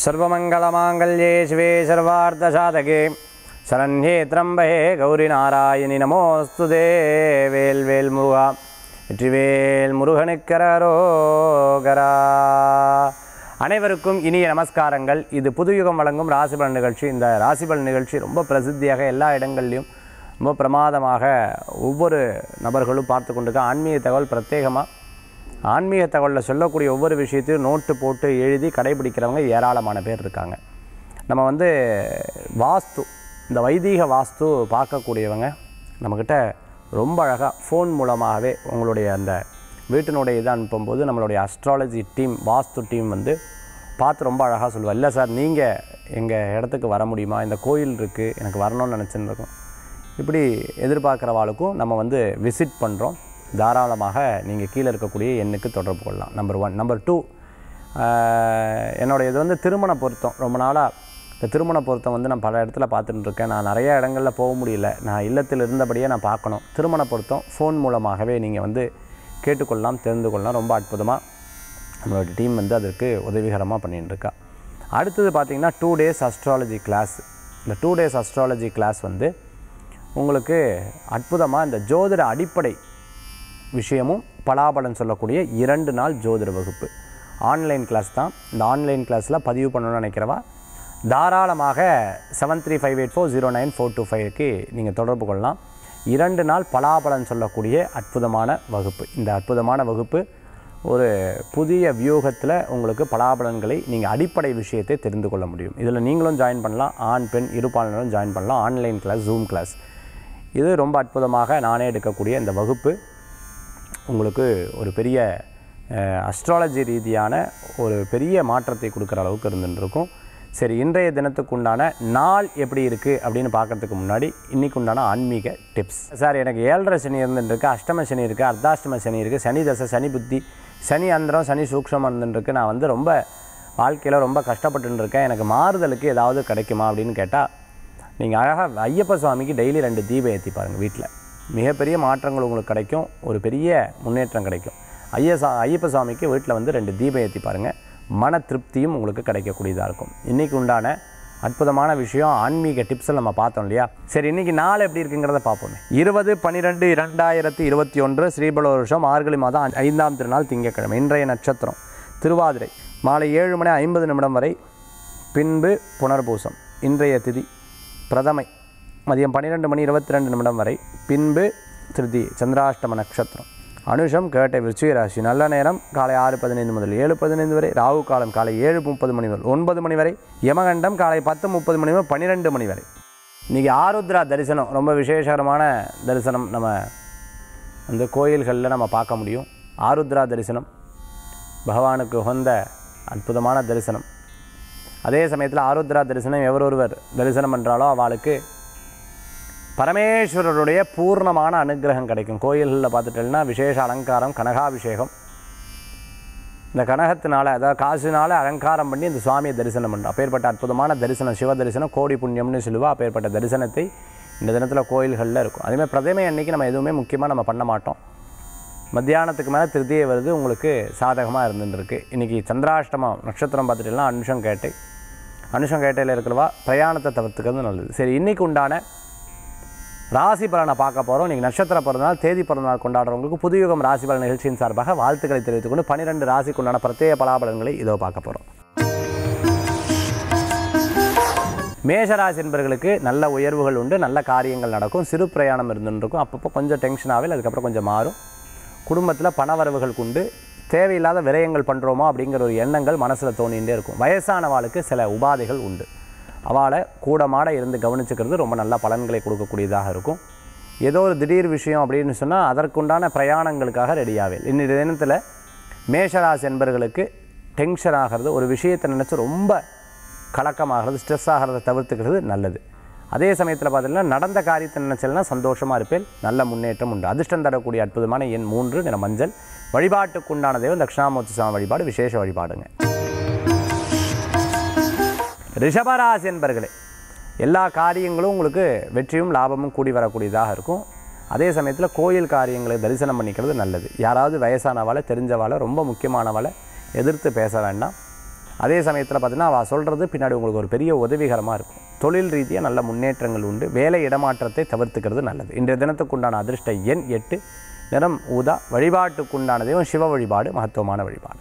सर्वमङ्गलमाङ्गल्ये शिवे सर्वार्धसाधके शरण्ये त्र्यम्बहे கௌரிநாராயணி நமோஸ்து தே வேல் வேல் முருகா வெற்றிவேல் முருகனுக்கரோகரா அனைவருக்கும் இனிய நமஸ்காரங்கள் இது புதுயுகம் வழங்கும் ராசிபலன் நிகழ்ச்சி இந்த ராசிபலன் நிகழ்ச்சி ரொம்ப பிரசித்தியாக எல்லா இடங்கள்லையும் ரொம்ப பிரமாதமாக ஒவ்வொரு நபர்களும் பார்த்து கொண்டிருக்க ஆன்மீக தகவல் பிரத்யேகமாக ஆன்மீக தகவலில் சொல்லக்கூடிய ஒவ்வொரு விஷயத்தையும் நோட்டு போட்டு எழுதி கடைபிடிக்கிறவங்க ஏராளமான பேர் இருக்காங்க நம்ம வந்து வாஸ்து இந்த வைதீக வாஸ்து பார்க்கக்கூடியவங்க நம்மக்கிட்ட ரொம்ப அழகாக ஃபோன் மூலமாகவே உங்களுடைய அந்த வீட்டினுடைய இதை அனுப்பும்போது நம்மளுடைய அஸ்ட்ராலஜி டீம் வாஸ்து டீம் வந்து பார்த்து ரொம்ப அழகாக சொல்லுவாள் இல்லை சார் நீங்கள் எங்கள் இடத்துக்கு வர முடியுமா இந்த கோயில் இருக்குது எனக்கு வரணும்னு நினச்சின்னு இருக்கோம் இப்படி எதிர்பார்க்குறவாளுக்கும் நம்ம வந்து விசிட் பண்ணுறோம் தாராளமாக நீங்கள் கீழே இருக்கக்கூடிய எண்ணுக்கு தொடர்பு கொள்ளலாம் நம்பர் ஒன் நம்பர் டூ என்னோட இது வந்து திருமண பொருத்தம் ரொம்ப நாளாக இந்த திருமண பொருத்தம் வந்து நான் பல இடத்துல பார்த்துட்டு இருக்கேன் நான் நிறைய இடங்களில் போக முடியல நான் இல்லத்தில் இருந்தபடியே நான் பார்க்கணும் திருமண பொருத்தம் ஃபோன் மூலமாகவே நீங்கள் வந்து கேட்டுக்கொள்ளலாம் தெரிந்து கொள்ளலாம் ரொம்ப அற்புதமாக நம்மளோட டீம் வந்து அதற்கு உதவிகரமாக பண்ணிட்டு இருக்கா அடுத்தது பார்த்திங்கன்னா டூ டேஸ் அஸ்ட்ராலஜி கிளாஸ் இந்த டூ டேஸ் அஸ்ட்ராலஜி கிளாஸ் வந்து உங்களுக்கு அற்புதமாக இந்த ஜோதிட அடிப்படை விஷயமும் பலாபலன் சொல்லக்கூடிய இரண்டு நாள் ஜோதிட வகுப்பு ஆன்லைன் கிளாஸ் தான் இந்த ஆன்லைன் கிளாஸில் பதிவு பண்ணணும்னு நினைக்கிறவா தாராளமாக seven three five eight four zero nine four two ஃபைவ்க்கு நீங்கள் தொடர்பு கொள்ளலாம் இரண்டு நாள் பலாபலன் சொல்லக்கூடிய அற்புதமான வகுப்பு இந்த அற்புதமான வகுப்பு ஒரு புதிய வியூகத்தில் உங்களுக்கு பலாபலன்களை நீங்கள் அடிப்படை விஷயத்தை தெரிந்து கொள்ள முடியும் இதில் நீங்களும் ஜாயின் பண்ணலாம் ஆண் பெண் இருப்பாளர்களும் ஜாயின் பண்ணலாம் ஆன்லைன் கிளாஸ் ஜூம் கிளாஸ் இது ரொம்ப அற்புதமாக நானே எடுக்கக்கூடிய இந்த வகுப்பு உங்களுக்கு ஒரு பெரிய அஸ்ட்ராலஜி ரீதியான ஒரு பெரிய மாற்றத்தை கொடுக்குற அளவுக்கு இருந்துருக்கும் சரி இன்றைய தினத்துக்கு உண்டான நாள் எப்படி இருக்குது அப்படின்னு பார்க்கறதுக்கு முன்னாடி இன்றைக்கு உண்டான ஆன்மீக டிப்ஸ் சார் எனக்கு ஏழரை சனி இருந்துருக்கு அஷ்டம சனி இருக்குது அர்த்தாஷ்டம சனி இருக்குது சனி தசை சனி புத்தி சனி அந்தரம் சனி சூக்ஷமாக இருந்துருக்கு நான் வந்து ரொம்ப வாழ்க்கையில் ரொம்ப கஷ்டப்பட்டுன்னு இருக்கேன் எனக்கு மாறுதலுக்கு ஏதாவது கிடைக்குமா அப்படின்னு கேட்டால் நீங்கள் அழகாக ஐயப்ப சுவாமிக்கு டெய்லி ரெண்டு தீபம் ஏற்றி பாருங்கள் வீட்டில் மிகப்பெரிய மாற்றங்கள் உங்களுக்கு கிடைக்கும் ஒரு பெரிய முன்னேற்றம் கிடைக்கும் ஐய சா ஐயப்ப சுவாமிக்கு வீட்டில் வந்து ரெண்டு தீபம் ஏற்றி பாருங்கள் மன திருப்தியும் உங்களுக்கு கிடைக்கக்கூடியதாக இருக்கும் இன்றைக்கி உண்டான அற்புதமான விஷயம் ஆன்மீக டிப்ஸில் நம்ம பார்த்தோம் இல்லையா சரி இன்றைக்கி நாள் எப்படி இருக்குங்கிறத பார்ப்போமே இருபது பன்னிரெண்டு இரண்டாயிரத்தி இருபத்தி ஒன்று ஸ்ரீபல வருஷம் மார்கழி மாதம் ஐந்தாம் திருநாள் திங்கட்கிழமை இன்றைய நட்சத்திரம் திருவாதிரை மாலை ஏழு மணி ஐம்பது நிமிடம் வரை பின்பு புனர்பூசம் இன்றைய திதி பிரதமை மதியம் பன்னிரெண்டு மணி இருபத்தி ரெண்டு நிமிடம் வரை பின்பு திருதி சந்திராஷ்டம நட்சத்திரம் அனுஷம் கேட்டை விருச்சிக ராசி நல்ல நேரம் காலை ஆறு பதினைந்து முதல் ஏழு பதினைந்து வரை ராகு காலம் காலை ஏழு முப்பது மணி முதல் ஒன்பது மணி வரை யமகண்டம் காலை பத்து முப்பது மணி முதல் பன்னிரெண்டு மணி வரை இன்றைக்கி ஆருத்ரா தரிசனம் ரொம்ப விசேஷகரமான தரிசனம் நம்ம அந்த கோயில்களில் நம்ம பார்க்க முடியும் ஆருத்ரா தரிசனம் பகவானுக்கு உகந்த அற்புதமான தரிசனம் அதே சமயத்தில் ஆருத்ரா தரிசனம் எவரொருவர் தரிசனம் பண்ணுறாலோ அவளுக்கு பரமேஸ்வரருடைய பூர்ணமான அனுகிரகம் கிடைக்கும் கோயில்களில் பார்த்துட்டேன்னா விசேஷ அலங்காரம் கனகாபிஷேகம் இந்த கனகத்தினால அதாவது காசுனால அலங்காரம் பண்ணி இந்த சுவாமியை தரிசனம் பண்ணுறோம் அப்பேற்பட்ட அற்புதமான தரிசனம் சிவ தரிசனம் கோடி புண்ணியம்னு சொல்லுவா அப்பேற்பட்ட தரிசனத்தை இந்த தினத்தில் கோயில்களில் இருக்கும் அதேமாதிரி பிரதமை அன்னைக்கு நம்ம எதுவுமே முக்கியமாக நம்ம பண்ண மாட்டோம் மத்தியானத்துக்கு மேலே திருதியை வருது உங்களுக்கு சாதகமாக இருந்துருக்கு இன்றைக்கி சந்திராஷ்டமம் நட்சத்திரம் பார்த்துட்டுலாம் அனுஷம் கேட்டை அனுஷம் கேட்டையில் இருக்கிறவா பிரயாணத்தை தவிர்த்துக்கிறது நல்லது சரி இன்றைக்கி உண்டான ராசி பலனை பார்க்க போகிறோம் இன்றைக்கி நட்சத்திர பிறந்தநாள் தேதி பிறந்தநாள் கொண்டாடுறவங்களுக்கு புதுயுகம் ராசி பலன் நிகழ்ச்சியின் சார்பாக வாழ்த்துக்களை தெரிவித்துக் கொண்டு பன்னிரெண்டு ராசிக்கு உண்டான பிரத்யேக பலாபலன்களை இதோ பார்க்க போகிறோம் மேஷராசி என்பவர்களுக்கு நல்ல உயர்வுகள் உண்டு நல்ல காரியங்கள் நடக்கும் சிறு பிரயாணம் இருந்துருக்கும் அப்பப்போ கொஞ்சம் டென்ஷன் ஆகல அதுக்கப்புறம் கொஞ்சம் மாறும் குடும்பத்தில் பணவரவுகள் கொண்டு தேவையில்லாத விரயங்கள் பண்ணுறோமோ அப்படிங்கிற ஒரு எண்ணங்கள் மனசில் தோணிகிட்டே இருக்கும் வயசானவாளுக்கு சில உபாதைகள் உண்டு அவளை கூடமாட இருந்து கவனிச்சுக்கிறது ரொம்ப நல்ல பலன்களை கொடுக்கக்கூடியதாக இருக்கும் ஏதோ ஒரு திடீர் விஷயம் அப்படின்னு சொன்னால் அதற்குண்டான பிரயாணங்களுக்காக ரெடியாவேல் இன்னைய தினத்தில் மேஷராசி என்பர்களுக்கு டென்ஷன் ஆகிறது ஒரு விஷயத்தை நினச்சி ரொம்ப கலக்கமாகிறது ஸ்ட்ரெஸ் ஆகிறத தவிர்த்துக்கிறது நல்லது அதே சமயத்தில் பார்த்தீங்கன்னா நடந்த காரியத்தை நினச்சல்னா சந்தோஷமாக இருப்பேன் நல்ல முன்னேற்றம் உண்டு அதிர்ஷ்டம் தரக்கூடிய அற்புதமான எண் மூன்று நிற மஞ்சள் வழிபாட்டுக்குண்டான தெய்வம் தட்சிணாமூர்த்தி சுவாமி வழிபாடு விசேஷ வழிபாடுங்க ரிஷபராசி என்பர்களே எல்லா காரியங்களும் உங்களுக்கு வெற்றியும் லாபமும் கூடி வரக்கூடியதாக இருக்கும் அதே சமயத்தில் கோயில் காரியங்களை தரிசனம் பண்ணிக்கிறது நல்லது யாராவது வயசானவாளை தெரிஞ்சவாளை ரொம்ப முக்கியமானவாளை எதிர்த்து பேச வேண்டாம் அதே சமயத்தில் பார்த்தீங்கன்னா அவள் சொல்கிறது பின்னாடி உங்களுக்கு ஒரு பெரிய உதவிகரமாக இருக்கும் தொழில் ரீதியாக நல்ல முன்னேற்றங்கள் உண்டு வேலை இடமாற்றத்தை தவிர்த்துக்கிறது நல்லது இன்றைய தினத்துக்குண்டான அதிர்ஷ்ட எண் எட்டு நிறம் ஊதா வழிபாட்டுக்குண்டான தெய்வம் சிவ வழிபாடு மகத்துவமான வழிபாடு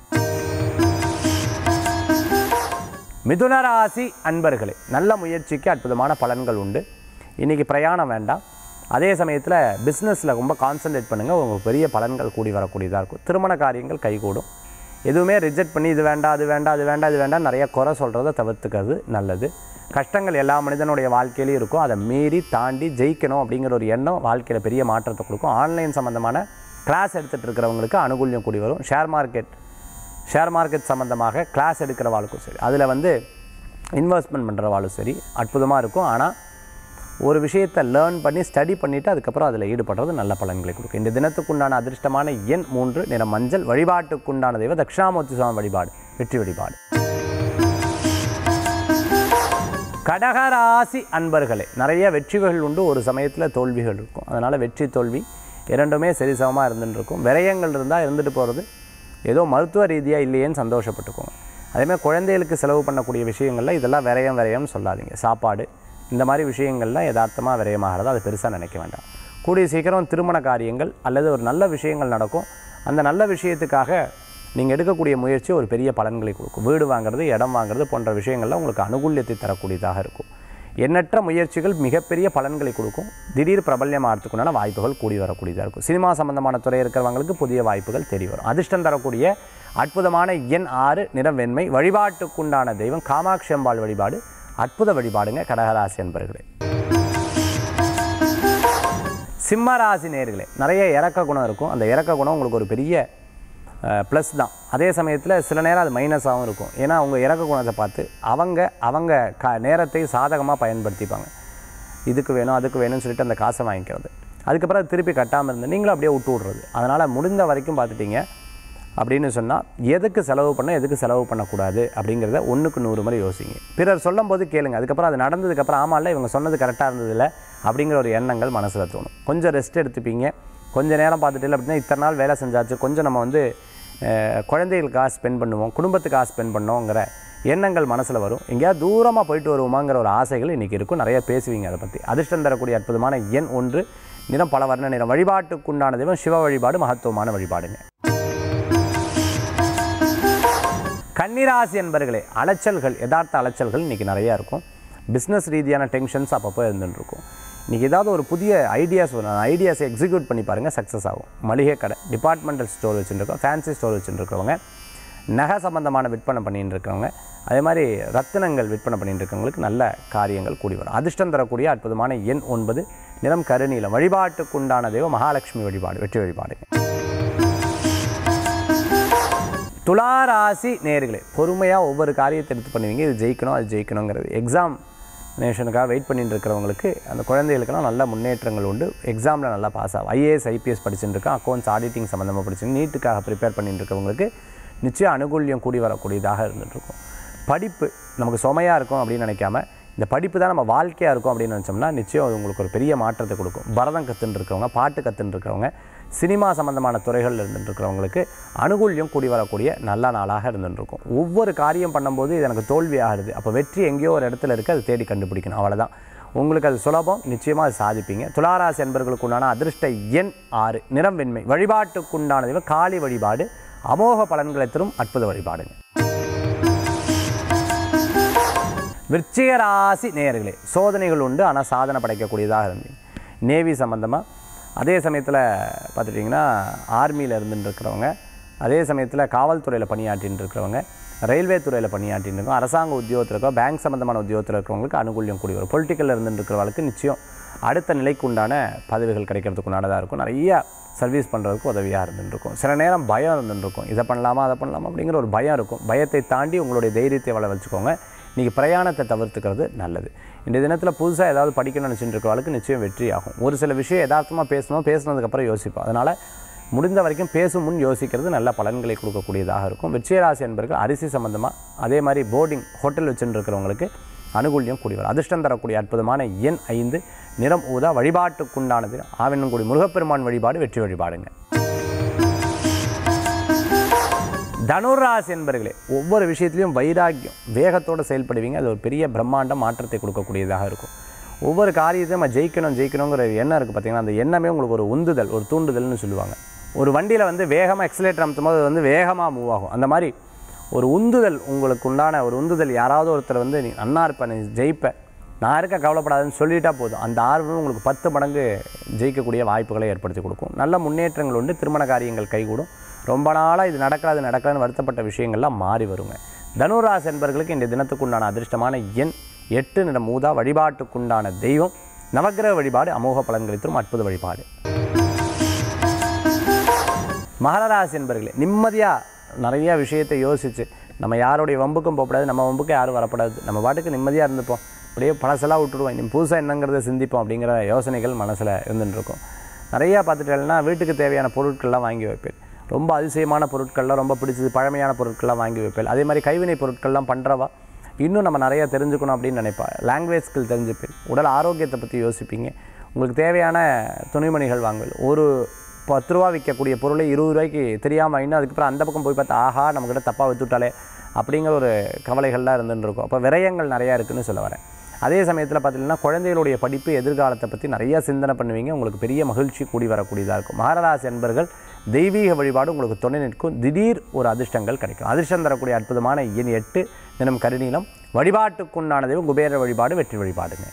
மிதுன ராசி அன்பர்களே நல்ல முயற்சிக்கு அற்புதமான பலன்கள் உண்டு இன்றைக்கி பிரயாணம் வேண்டாம் அதே சமயத்தில் பிஸ்னஸில் ரொம்ப கான்சென்ட்ரேட் பண்ணுங்கள் உங்களுக்கு பெரிய பலன்கள் கூடி வரக்கூடியதாக இருக்கும் திருமண காரியங்கள் கைகூடும் எதுவுமே ரிஜெக்ட் பண்ணி இது வேண்டாம் அது வேண்டாம் அது வேண்டாம் இது வேண்டாம் நிறைய குறை சொல்கிறத தவிர்த்துக்கிறது நல்லது கஷ்டங்கள் எல்லா மனிதனுடைய வாழ்க்கையிலையும் இருக்கும் அதை மீறி தாண்டி ஜெயிக்கணும் அப்படிங்கிற ஒரு எண்ணம் வாழ்க்கையில் பெரிய மாற்றத்தை கொடுக்கும் ஆன்லைன் சம்மந்தமான கிளாஸ் எடுத்துகிட்டு இருக்கிறவங்களுக்கு அனுகூல்யம் கூடி வரும் ஷேர் மார்க்கெட் ஷேர் மார்க்கெட் சம்மந்தமாக கிளாஸ் எடுக்கிறவாளுக்கும் சரி அதில் வந்து இன்வெஸ்ட்மெண்ட் பண்ணுறவாளும் சரி அற்புதமாக இருக்கும் ஆனால் ஒரு விஷயத்தை லேர்ன் பண்ணி ஸ்டடி பண்ணிவிட்டு அதுக்கப்புறம் அதில் ஈடுபடுறது நல்ல பலன்களை கொடுக்கும் இந்த தினத்துக்குண்டான அதிர்ஷ்டமான எண் மூன்று நிற மஞ்சள் வழிபாட்டுக்குண்டான தெய்வம் தட்சிணாமூர்த்தி சுவாமி வழிபாடு வெற்றி வழிபாடு கடகராசி அன்பர்களே நிறைய வெற்றிகள் உண்டு ஒரு சமயத்தில் தோல்விகள் இருக்கும் அதனால் வெற்றி தோல்வி இரண்டுமே சரிசமமாக இருந்துட்டு இருக்கும் விரயங்கள் இருந்தால் இருந்துட்டு போகிறது ஏதோ மருத்துவ ரீதியாக இல்லையேன்னு சந்தோஷப்பட்டுக்கோங்க அதேமாதிரி குழந்தைகளுக்கு செலவு பண்ணக்கூடிய விஷயங்களில் இதெல்லாம் விரயம் விரயம்னு சொல்லாதீங்க சாப்பாடு இந்த மாதிரி விஷயங்கள்லாம் யதார்த்தமாக விரயமாகிறது அது பெருசாக நினைக்க வேண்டாம் கூடிய சீக்கிரம் திருமண காரியங்கள் அல்லது ஒரு நல்ல விஷயங்கள் நடக்கும் அந்த நல்ல விஷயத்துக்காக நீங்கள் எடுக்கக்கூடிய முயற்சி ஒரு பெரிய பலன்களை கொடுக்கும் வீடு வாங்குறது இடம் வாங்குறது போன்ற விஷயங்கள்லாம் உங்களுக்கு அனுகூல்யத்தை தரக்கூடியதாக இருக்கும் எண்ணற்ற முயற்சிகள் மிகப்பெரிய பலன்களை கொடுக்கும் திடீர் பிரபல்யம் ஆகிறதுக்குண்டான வாய்ப்புகள் கூடி வரக்கூடியதாக இருக்கும் சினிமா சம்பந்தமான துறை இருக்கிறவங்களுக்கு புதிய வாய்ப்புகள் தெரிய வரும் அதிர்ஷ்டம் தரக்கூடிய அற்புதமான எண் ஆறு நிறம் வெண்மை வழிபாட்டுக்குண்டான தெய்வம் காமாட்சி அம்பாள் வழிபாடு அற்புத வழிபாடுங்க கடகராசி என்பர்களே சிம்மராசி நேர்களே நிறைய இறக்க குணம் இருக்கும் அந்த இறக்க குணம் உங்களுக்கு ஒரு பெரிய ப்ளஸ் தான் அதே சமயத்தில் சில நேரம் அது மைனஸாகவும் இருக்கும் ஏன்னா அவங்க இறக்க குணத்தை பார்த்து அவங்க அவங்க க நேரத்தை சாதகமாக பயன்படுத்திப்பாங்க இதுக்கு வேணும் அதுக்கு வேணும்னு சொல்லிட்டு அந்த காசை வாங்கிக்கிறது அதுக்கப்புறம் அது திருப்பி கட்டாமல் இருந்து நீங்களும் அப்படியே விட்டு விட்றது அதனால் முடிந்த வரைக்கும் பார்த்துட்டீங்க அப்படின்னு சொன்னால் எதுக்கு செலவு பண்ண எதுக்கு செலவு பண்ணக்கூடாது அப்படிங்கிறத ஒன்றுக்கு நூறு முறை யோசிங்க பிறர் சொல்லும் போது கேளுங்க அதுக்கப்புறம் அது நடந்ததுக்கப்புறம் ஆமாம்ல இவங்க சொன்னது கரெக்டாக இருந்ததில்ல அப்படிங்கிற ஒரு எண்ணங்கள் மனசில் தோணும் கொஞ்சம் ரெஸ்ட் எடுத்துப்பீங்க கொஞ்ச நேரம் பார்த்துட்டு இல்லை அப்படின்னா இத்தனை நாள் வேலை செஞ்சாச்சு கொஞ்சம் நம்ம வந்து அஹ், குழந்தைகளுக்காக ஸ்பெண்ட் பண்ணுவோம் குடும்பத்துக்காக ஸ்பெண்ட் பண்ணோங்கிற எண்ணங்கள் மனசில் வரும் எங்கேயாவது தூரமாக போயிட்டு வருவோமாங்கிற ஒரு ஆசைகள் இன்றைக்கி இருக்கும் நிறைய பேசுவீங்க அதை பற்றி அதிர்ஷ்டம் தரக்கூடிய அற்புதமான எண் ஒன்று நிறம் பல வர்ண நிறம் வழிபாட்டுக்குண்டான தெய்வம் சிவ வழிபாடு மகத்துவமான வழிபாடுங்க கன்னிராசி என்பர்களே அலைச்சல்கள் யதார்த்த அலைச்சல்கள் இன்றைக்கி நிறையா இருக்கும் பிஸ்னஸ் ரீதியான டென்ஷன்ஸ் அப்பப்போ இருந்துட்டு இருக்கும் இன்றைக்கி ஏதாவது ஒரு புதிய ஐடியாஸ் வரும் அந்த ஐடியாஸை எக்ஸிக்யூட் பண்ணி பாருங்கள் சக்ஸஸ் ஆகும் மளிகை கடை டிபார்ட்மெண்டல் ஸ்டோர் வச்சுருக்கோம் ஃபேன்சி ஸ்டோர் வச்சுருக்கிறவங்க நகை சம்பந்தமான விற்பனை பண்ணிட்டு இருக்கிறவங்க அதே மாதிரி ரத்தினங்கள் விற்பனை பண்ணிட்டு இருக்கிறவங்களுக்கு நல்ல காரியங்கள் கூடி வரும் அதிர்ஷ்டம் தரக்கூடிய அற்புதமான எண் ஒன்பது நிறம் கருநீலம் வழிபாட்டுக்குண்டான தெய்வம் மகாலட்சுமி வழிபாடு வெற்றி வழிபாடுங்க துளாராசி நேர்களே பொறுமையாக ஒவ்வொரு காரியத்தை எடுத்து பண்ணுவீங்க இது ஜெயிக்கணும் அது ஜெயிக்கணுங்கிறது எக்ஸாம் நேஷனுக்காக வெயிட் பண்ணிட்டு இருக்கிறவங்களுக்கு அந்த குழந்தைகளுக்கெல்லாம் நல்ல முன்னேற்றங்கள் உண்டு எக்ஸாமில் நல்லா பாஸ் ஆகும் ஐஏஎஸ் ஐபிஎஸ் படிச்சுட்டு இருக்கேன் அக்கௌண்ட்ஸ் ஆடிட்டிங் சம்மந்தமாக படிச்சு நீட்டுக்காக ப்ரிப்பேர் பண்ணிட்டு இருக்கவங்களுக்கு நிச்சயம் அனுகூல்யம் கூடி வரக்கூடியதாக இருந்துட்டு இருக்கும் படிப்பு நமக்கு சுமையாக இருக்கும் அப்படின்னு நினைக்காம இந்த படிப்பு தான் நம்ம வாழ்க்கையாக இருக்கும் அப்படின்னு நினச்சோம்னா நிச்சயம் அது உங்களுக்கு ஒரு பெரிய மாற்றத்தை கொடுக்கும் பரதம் கற்றுன்னு இருக்கிறவங்க பாட்டு கற்றுன்னு இருக்கிறவங்க சினிமா சம்பந்தமான துறைகளில் இருந்துட்டு இருக்கிறவங்களுக்கு அனுகூல்யம் கூடி வரக்கூடிய நல்ல நாளாக இருந்துட்டு இருக்கும் ஒவ்வொரு காரியம் பண்ணும்போது இது எனக்கு தோல்வி ஆகுது அப்போ வெற்றி எங்கேயோ ஒரு இடத்துல இருக்குது அதை தேடி கண்டுபிடிக்கணும் அவ்வளவுதான் உங்களுக்கு அது சுலபம் நிச்சயமாக அது சாதிப்பீங்க துளாராசி என்பர்களுக்கு உண்டான அதிர்ஷ்ட எண் ஆறு நிறம் வெண்மை வழிபாட்டுக்குண்டான தெய்வம் காளி வழிபாடு அமோக பலன்களை தரும் அற்புத வழிபாடுங்க விருச்சிக ராசி நேயர்களே சோதனைகள் உண்டு ஆனால் சாதனை படைக்கக்கூடியதாக இருந்தீங்க நேவி சம்மந்தமாக அதே சமயத்தில் பார்த்துட்டிங்கன்னா ஆர்மியில் இருந்துட்டு இருக்கிறவங்க அதே சமயத்தில் காவல்துறையில் பணியாற்றின்னு இருக்கிறவங்க ரயில்வே துறையில் பணியாற்றின்னு இருக்கோம் அரசாங்க உத்தியோகத்தில் இருக்கோம் பேங்க் சம்மந்தமான உத்தியோகத்தில் இருக்கிறவங்களுக்கு அனுகூல்யம் கூடி வரும் பொலிட்டிக்கலில் இருந்துட்டு இருக்கிறவங்களுக்கு நிச்சயம் அடுத்த நிலைக்கு உண்டான பதவிகள் கிடைக்கிறதுக்கு உண்டானதாக இருக்கும் நிறைய சர்வீஸ் பண்ணுறதுக்கு உதவியாக இருந்துருக்கும் சில நேரம் பயம் இருந்துருக்கும் இதை பண்ணலாமா அதை பண்ணலாமா அப்படிங்கிற ஒரு பயம் இருக்கும் பயத்தை தாண்டி உங்களுடைய தைரியத்தை வள வச்சுக்கோங்க நீங்கள் பிரயாணத்தை தவிர்த்துக்கிறது நல்லது இந்த தினத்தில் புதுசாக ஏதாவது படிக்கணும்னு நினச்சிட்டு இருக்கிறவளுக்கு நிச்சயம் வெற்றி ஆகும் ஒரு சில விஷயம் யதார்த்தமாக பேசணும் பேசுனதுக்கப்புறம் யோசிப்போம் அதனால் முடிந்த வரைக்கும் பேசும் முன் யோசிக்கிறது நல்ல பலன்களை கொடுக்கக்கூடியதாக இருக்கும் வெற்றியராசி என்பர்கள் அரிசி சம்மந்தமாக அதே மாதிரி போர்டிங் ஹோட்டல் வச்சுட்டு இருக்கிறவங்களுக்கு அனுகூல்யம் கூடி வரும் அதிர்ஷ்டம் தரக்கூடிய அற்புதமான எண் ஐந்து நிறம் ஊதா வழிபாட்டுக்குண்டானது ஆவினன்குடி முருகப்பெருமான் வழிபாடு வெற்றி வழிபாடுங்க தனுராசி என்பர்களே ஒவ்வொரு விஷயத்துலையும் வைராக்கியம் வேகத்தோடு செயல்படுவீங்க அது ஒரு பெரிய பிரம்மாண்ட மாற்றத்தை கொடுக்கக்கூடியதாக இருக்கும் ஒவ்வொரு காரியத்தையும் நம்ம ஜெயிக்கணும் ஜெயிக்கணுங்கிற எண்ணம் இருக்குது பார்த்தீங்கன்னா அந்த எண்ணமே உங்களுக்கு ஒரு உந்துதல் ஒரு தூண்டுதல்னு சொல்லுவாங்க ஒரு வண்டியில் வந்து வேகமாக எக்ஸலேட்டர் அமுத்தும் போது அது வந்து வேகமாக மூவ் ஆகும் அந்த மாதிரி ஒரு உந்துதல் உங்களுக்கு உண்டான ஒரு உந்துதல் யாராவது ஒருத்தர் வந்து நீ அண்ணா இருப்ப நீ ஜெயிப்ப நான் இருக்க கவலைப்படாதுன்னு சொல்லிட்டா போதும் அந்த ஆர்வம் உங்களுக்கு பத்து மடங்கு ஜெயிக்கக்கூடிய வாய்ப்புகளை ஏற்படுத்தி கொடுக்கும் நல்ல முன்னேற்றங்கள் உண்டு திருமண காரியங்கள் கைகூடும் ரொம்ப நாளாக இது நடக்காது நடக்காதுன்னு வருத்தப்பட்ட விஷயங்கள்லாம் மாறி வருங்க தனுராசி என்பர்களுக்கு இந்த தினத்துக்குண்டான அதிர்ஷ்டமான எண் எட்டு நிறம் மூதா வழிபாட்டுக்குண்டான தெய்வம் நவக்கிரக வழிபாடு அமோக பலன்களை தரும் அற்புத வழிபாடு மகராசி என்பர்களே நிம்மதியாக நிறைய விஷயத்தை யோசித்து நம்ம யாருடைய வம்புக்கும் போகக்கூடாது நம்ம வம்புக்கு யாரும் வரக்கூடாது நம்ம பாட்டுக்கு நிம்மதியாக இருந்துப்போம் அப்படியே பழசெல்லாம் விட்டுடுவோம் இனி புதுசாக என்னங்கிறத சிந்திப்போம் அப்படிங்கிற யோசனைகள் மனசில் இருந்துட்டு இருக்கும் நிறையா பார்த்துட்டேன்னா வீட்டுக்கு தேவையான பொருட்கள்லாம் வாங்கி வைப்பேன் ரொம்ப அதிசயமான பொருட்கள்லாம் ரொம்ப பிடிச்சது பழமையான பொருட்கள்லாம் வாங்கி வைப்பேன் அதே மாதிரி கைவினை பொருட்கள்லாம் பண்ணுறவா இன்னும் நம்ம நிறையா தெரிஞ்சுக்கணும் அப்படின்னு நினைப்பா லாங்குவேஜ் ஸ்கில் தெரிஞ்சுப்பேன் உடல் ஆரோக்கியத்தை பற்றி யோசிப்பீங்க உங்களுக்கு தேவையான துணிமணிகள் வாங்குவீங்க ஒரு பத்து ரூபா விற்கக்கூடிய பொருளை இருபது ரூபாய்க்கு தெரியாமல் இன்னும் அதுக்கப்புறம் அந்த பக்கம் போய் பார்த்தா ஆஹா நம்மக்கிட்ட தப்பாக வித்துட்டாலே அப்படிங்கிற ஒரு கவலைகள்லாம் இருந்துட்டு இருக்கும் அப்போ விரயங்கள் நிறையா இருக்குன்னு சொல்ல வரேன் அதே சமயத்தில் பார்த்தீங்கன்னா குழந்தைகளுடைய படிப்பு எதிர்காலத்தை பற்றி நிறைய சிந்தனை பண்ணுவீங்க உங்களுக்கு பெரிய மகிழ்ச்சி கூடி வரக்கூடியதாக இருக்கும் மகராசி என்பர்கள் தெய்வீக வழிபாடு உங்களுக்கு துணை நிற்கும் திடீர் ஒரு அதிர்ஷ்டங்கள் கிடைக்கும் அதிர்ஷ்டம் தரக்கூடிய அற்புதமான எண் எட்டு தினம் கருநீலம் வழிபாட்டுக்குண்டான தெய்வம் குபேர வழிபாடு வெற்றி வழிபாடுங்க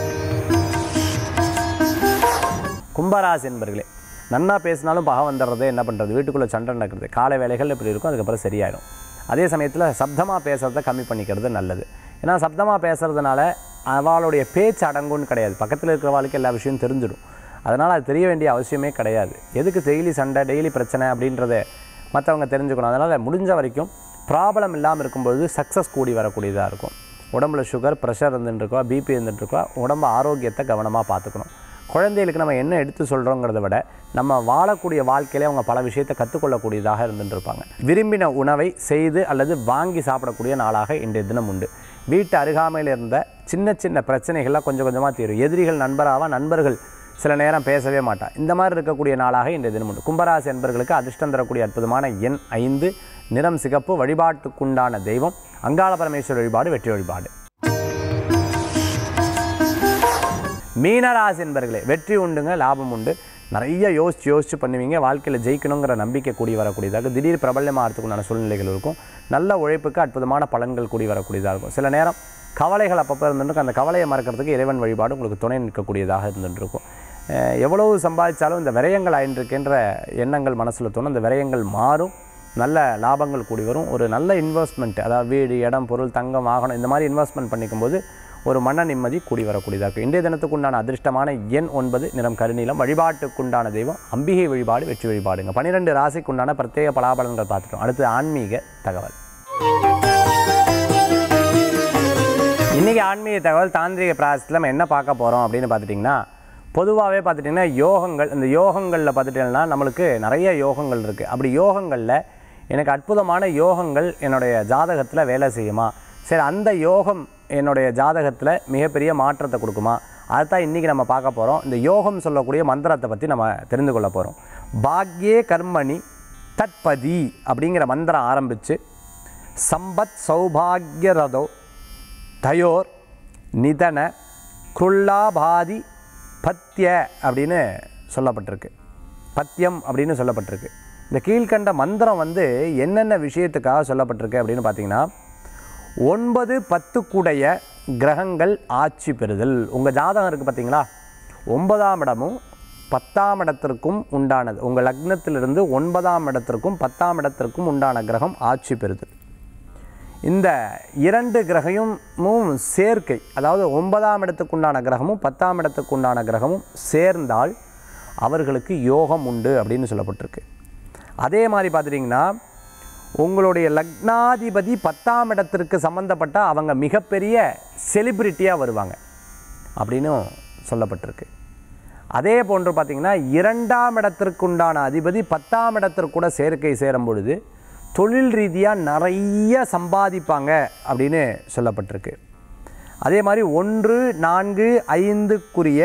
கும்பராசி என்பர்களே நன்னா பேசினாலும் பகை வந்துடுறது என்ன பண்ணுறது வீட்டுக்குள்ளே சண்டை நடக்கிறது காலை வேலைகள் இப்படி இருக்கும் அதுக்கப்புறம் சரியாயிடும் அதே சமயத்தில் சப்தமாக பேசுகிறத கம்மி பண்ணிக்கிறது நல்லது ஏன்னா சப்தமாக பேசுகிறதுனால அவளுடைய பேச்சு அடங்கும்னு கிடையாது பக்கத்தில் இருக்கிறவாளுக்கு எல்லா விஷயம் தெரிஞ்சிடும் அதனால் அது தெரிய வேண்டிய அவசியமே கிடையாது எதுக்கு டெய்லி சண்டை டெய்லி பிரச்சனை அப்படின்றத மற்றவங்க தெரிஞ்சுக்கணும் அதனால் முடிஞ்ச வரைக்கும் ப்ராப்ளம் இல்லாமல் இருக்கும்பொழுது சக்ஸஸ் கூடி வரக்கூடியதாக இருக்கும் உடம்புல சுகர் ப்ரெஷர் இருந்துட்டுருக்கோ பிபி இருந்துட்டுருக்கோ உடம்பு ஆரோக்கியத்தை கவனமாக பார்த்துக்கணும் குழந்தைகளுக்கு நம்ம என்ன எடுத்து சொல்கிறோங்கிறத விட நம்ம வாழக்கூடிய வாழ்க்கையிலே அவங்க பல விஷயத்தை கற்றுக்கொள்ளக்கூடியதாக இருந்துட்டு இருப்பாங்க விரும்பின உணவை செய்து அல்லது வாங்கி சாப்பிடக்கூடிய நாளாக இன்றைய தினம் உண்டு வீட்டு அருகாமையில் இருந்த சின்ன சின்ன பிரச்சனைகள்லாம் கொஞ்சம் கொஞ்சமாக தீரும் எதிரிகள் நண்பராக நண்பர்கள் சில நேரம் பேசவே மாட்டா இந்த மாதிரி இருக்கக்கூடிய நாளாக இன்றைய தினம் உண்டு கும்பராசி என்பர்களுக்கு அதிர்ஷ்டம் தரக்கூடிய அற்புதமான எண் ஐந்து நிறம் சிகப்பு வழிபாட்டுக்குண்டான தெய்வம் அங்காள பரமேஸ்வரர் வழிபாடு வெற்றி வழிபாடு மீனராசி என்பர்களே வெற்றி உண்டுங்க லாபம் உண்டு நிறைய யோசிச்சு யோசிச்சு பண்ணுவீங்க வாழ்க்கையில் ஜெயிக்கணுங்கிற நம்பிக்கை கூடி வரக்கூடியதாக திடீர் பிரபல்யமாகறதுக்குண்டான சூழ்நிலைகள் இருக்கும் நல்ல உழைப்புக்கு அற்புதமான பலன்கள் கூடி வரக்கூடியதாக இருக்கும் சில நேரம் கவலைகள் அப்பப்போ இருந்துட்டு அந்த கவலையை மறக்கிறதுக்கு இறைவன் வழிபாடு உங்களுக்கு துணை நிற்கக்கூடியதாக இருந்துட்டு இருக்கும் அஹ் எவ்வளவு சம்பாதிச்சாலும் இந்த விரயங்கள் ஆயின்றிருக்கின்ற எண்ணங்கள் மனசில் தோணும் இந்த விரயங்கள் மாறும் நல்ல லாபங்கள் கூடி வரும் ஒரு நல்ல இன்வெஸ்ட்மெண்ட் அதாவது வீடு இடம் பொருள் தங்கம் வாகனம் இந்த மாதிரி இன்வெஸ்ட்மெண்ட் பண்ணிக்கும்போது ஒரு மன நிம்மதி கூடி வரக்கூடியதாக இருக்கும் இன்றைய தினத்துக்குண்டான அதிர்ஷ்டமான எண் ஒன்பது நிறம் கருநீலம் வழிபாட்டுக்குண்டான தெய்வம் அம்பிகை வழிபாடு வெற்றி வழிபாடுங்க பன்னிரெண்டு ராசிக்குண்டான பிரத்யேக பலாபலன்கள் பார்த்துட்டோம் அடுத்து ஆன்மீக தகவல் இன்றைக்கி ஆன்மீக தகவல் தாந்திரிக பிராசத்தில் நம்ம என்ன பார்க்க போகிறோம் அப்படின்னு பார்த்துட்டிங்கன்னா பொதுவாகவே பார்த்துட்டிங்கன்னா யோகங்கள் இந்த யோகங்களில் பார்த்துட்டிங்கன்னா நம்மளுக்கு நிறைய யோகங்கள் இருக்குது அப்படி யோகங்களில் எனக்கு அற்புதமான யோகங்கள் என்னுடைய ஜாதகத்தில் வேலை செய்யுமா சரி அந்த யோகம் என்னுடைய ஜாதகத்தில் மிகப்பெரிய மாற்றத்தை கொடுக்குமா அதுதான் இன்றைக்கி நம்ம பார்க்க போகிறோம் இந்த யோகம் சொல்லக்கூடிய மந்திரத்தை பற்றி நம்ம தெரிந்து கொள்ள போகிறோம் பாக்யே கர்மணி தட்பதி அப்படிங்கிற மந்திரம் ஆரம்பித்து சம்பத் சௌபாகியரதோ தயோர் நிதன குருல்லாபாதி பத்திய அப்படின்னு சொல்லப்பட்டிருக்கு பத்தியம் அப்படின்னு சொல்லப்பட்டிருக்கு இந்த கீழ்கண்ட மந்திரம் வந்து என்னென்ன விஷயத்துக்காக சொல்லப்பட்டிருக்கு அப்படின்னு பார்த்தீங்கன்னா ஒன்பது பத்துக்குடைய கிரகங்கள் ஆட்சி பெறுதல் உங்கள் ஜாதகம் இருக்குது பார்த்தீங்களா ஒன்பதாம் இடமும் பத்தாம் இடத்திற்கும் உண்டானது உங்கள் லக்னத்திலிருந்து ஒன்பதாம் இடத்திற்கும் பத்தாம் இடத்திற்கும் உண்டான கிரகம் ஆட்சி பெறுதல் இந்த இரண்டு கிரகமும் சேர்க்கை அதாவது ஒன்பதாம் இடத்துக்குண்டான கிரகமும் பத்தாம் இடத்துக்குண்டான கிரகமும் சேர்ந்தால் அவர்களுக்கு யோகம் உண்டு அப்படின்னு சொல்லப்பட்டிருக்கு அதே மாதிரி பார்த்துட்டிங்கன்னா உங்களுடைய லக்னாதிபதி பத்தாம் இடத்திற்கு சம்மந்தப்பட்ட அவங்க மிகப்பெரிய செலிப்ரிட்டியாக வருவாங்க அப்படின்னும் சொல்லப்பட்டிருக்கு அதே போன்று பார்த்திங்கன்னா இரண்டாம் இடத்திற்குண்டான அதிபதி பத்தாம் இடத்திற்கு கூட சேர்க்கை சேரும் பொழுது தொழில் ரீதியாக நிறைய சம்பாதிப்பாங்க அப்படின்னு சொல்லப்பட்டிருக்கு அதே மாதிரி ஒன்று நான்கு ஐந்துக்குரிய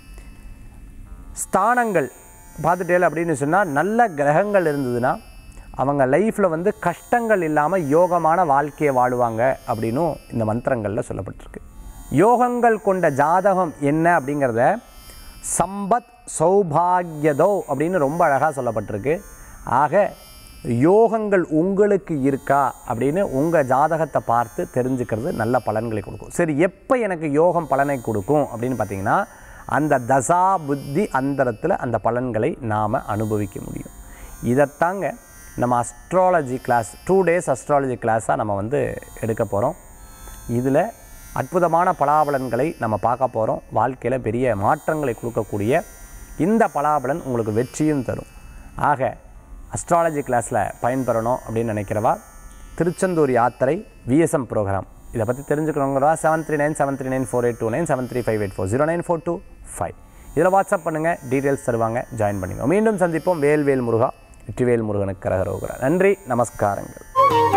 ஸ்தானங்கள் பார்த்துட்டேல் அப்படின்னு சொன்னால் நல்ல கிரகங்கள் இருந்ததுன்னா அவங்க லைஃப்பில் வந்து கஷ்டங்கள் இல்லாமல் யோகமான வாழ்க்கையை வாழுவாங்க அப்படின்னும் இந்த மந்திரங்களில் சொல்லப்பட்டிருக்கு யோகங்கள் கொண்ட ஜாதகம் என்ன அப்படிங்கிறத சம்பத் சௌபாகியதோ அப்படின்னு ரொம்ப அழகாக சொல்லப்பட்டிருக்கு ஆக யோகங்கள் உங்களுக்கு இருக்கா அப்படின்னு உங்கள் ஜாதகத்தை பார்த்து தெரிஞ்சுக்கிறது நல்ல பலன்களை கொடுக்கும் சரி எப்போ எனக்கு யோகம் பலனை கொடுக்கும் அப்படின்னு பார்த்தீங்கன்னா அந்த தசா புத்தி அந்தரத்தில் அந்த பலன்களை நாம் அனுபவிக்க முடியும் இதைத்தாங்க நம்ம astrology class two days astrology கிளாஸாக நம்ம வந்து எடுக்க போகிறோம் இதில் அற்புதமான பலாபலன்களை நம்ம பார்க்க போகிறோம் வாழ்க்கையில் பெரிய மாற்றங்களை கொடுக்கக்கூடிய இந்த பலாபலன் உங்களுக்கு வெற்றியும் தரும் ஆக அஸ்ட்ராலஜி கிளாஸில் பயன்பெறணும் அப்படின்னு நினைக்கிறவா திருச்செந்தூர் யாத்திரை விஎஸ்எம் ப்ரோக்ராம் இதை பற்றி தெரிஞ்சுக்கணுங்கிறவா seven three nine seven three nine four eight two nine seven three five eight four zero nine four two five இதில் வாட்ஸ்அப் பண்ணுங்கள் டீட்டெயில்ஸ் தருவாங்க ஜாயின் பண்ணிக்கோங்க மீண்டும் சந்திப்போம் வேல்வேல் முருகா வெற்றிவேல் முருகனுக்கு கரகரோகிறார் நன்றி நமஸ்காரங்கள்